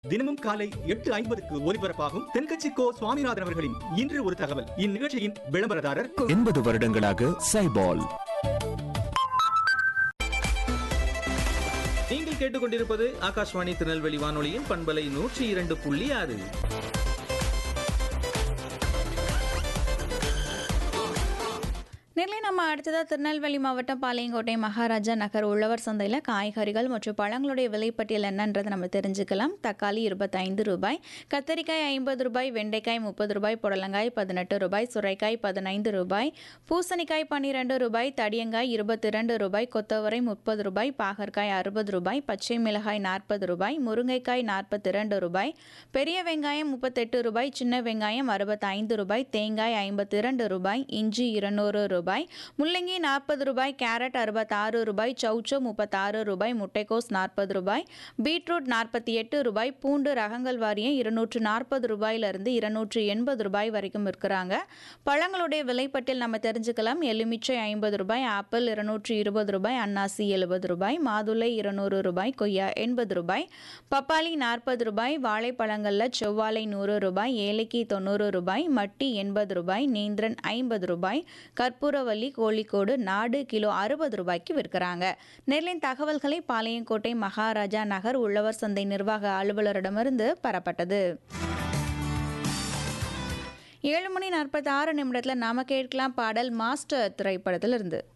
தினமும் காலை எட்டு ஐம்பதுக்கு ஒலிபரப்பாகும் தென்கட்சி கோ சுவாமிநாதன் அவர்களின் இன்று ஒரு தகவல் இந்நிகழ்ச்சியின் விளம்பரதாரர் எண்பது வருடங்களாக சைபால் நீங்கள் கேட்டுக்கொண்டிருப்பது ஆகாஷ்வாணி திருநெல்வேலி வானொலியின் பண்பலை நூற்றி இரண்டு புள்ளி ஆறு நெல்லை நம்ம அடுத்ததாக திருநெல்வேலி மாவட்டம் பாளையங்கோட்டை மகாராஜா நகர் உழவர் சந்தையில் காய்கறிகள் மற்றும் பழங்களுடைய விலைப்பட்டியல் என்னன்றதை நம்ம தெரிஞ்சுக்கலாம் தக்காளி இருபத்தைந்து ரூபாய் கத்தரிக்காய் ஐம்பது ரூபாய் வெண்டைக்காய் முப்பது ரூபாய் புடலங்காய் பதினெட்டு ரூபாய் சுரைக்காய் பதினைந்து ரூபாய் பூசணிக்காய் பன்னிரெண்டு ரூபாய் தடியங்காய் இருபத்தி ரெண்டு ரூபாய் கொத்தவரை முப்பது ரூபாய் பாகற்காய் அறுபது ரூபாய் பச்சை மிளகாய் நாற்பது ரூபாய் முருங்கைக்காய் நாற்பத்தி இரண்டு ரூபாய் பெரிய வெங்காயம் முப்பத்தெட்டு ரூபாய் சின்ன வெங்காயம் அறுபத்தைந்து ரூபாய் தேங்காய் ஐம்பத்தி இரண்டு ரூபாய் இஞ்சி இருநூறு ரூபாய் முள்ளங்கி நாற்பது ரூபாய் கேரட் அறுபத்தாறு ரூபாய் சௌச்சோ முப்பத்தாறு ரூபாய் முட்டைக்கோஸ் நாற்பது ரூபாய் பீட்ரூட் நாற்பத்தி எட்டு ரூபாய் பூண்டு ரகங்கள் வாரியம் இருநூற்று நாற்பது ரூபாயிலிருந்து இருநூற்று எண்பது ரூபாய் வரைக்கும் இருக்கிறாங்க பழங்களுடைய விலைப்பட்டியல் நம்ம தெரிஞ்சுக்கலாம் எலுமிச்சை ஐம்பது ரூபாய் ஆப்பிள் இருநூற்று இருபது ரூபாய் அன்னாசி எழுபது ரூபாய் மாதுளை இருநூறு ரூபாய் கொய்யா எண்பது ரூபாய் பப்பாளி நாற்பது ரூபாய் வாழைப்பழங்களில் செவ்வாழை நூறு ரூபாய் ஏலக்கி தொண்ணூறு ரூபாய் மட்டி எண்பது ரூபாய் நேந்திரன் ஐம்பது ரூபாய் கற்பூரவல்லி கோழிக்கோடு நாடு கிலோ அறுபது ரூபாய்க்கு விற்கிறாங்க நெல்லின் தகவல்களை பாளையங்கோட்டை மகாராஜா நகர் உழவர் சந்தை நிர்வாக அலுவலரிடமிருந்து பெறப்பட்டது ஏழு மணி நாற்பத்தி ஆறு நிமிடத்தில் நாம கேட்கலாம் பாடல் மாஸ்டர் திரைப்படத்திலிருந்து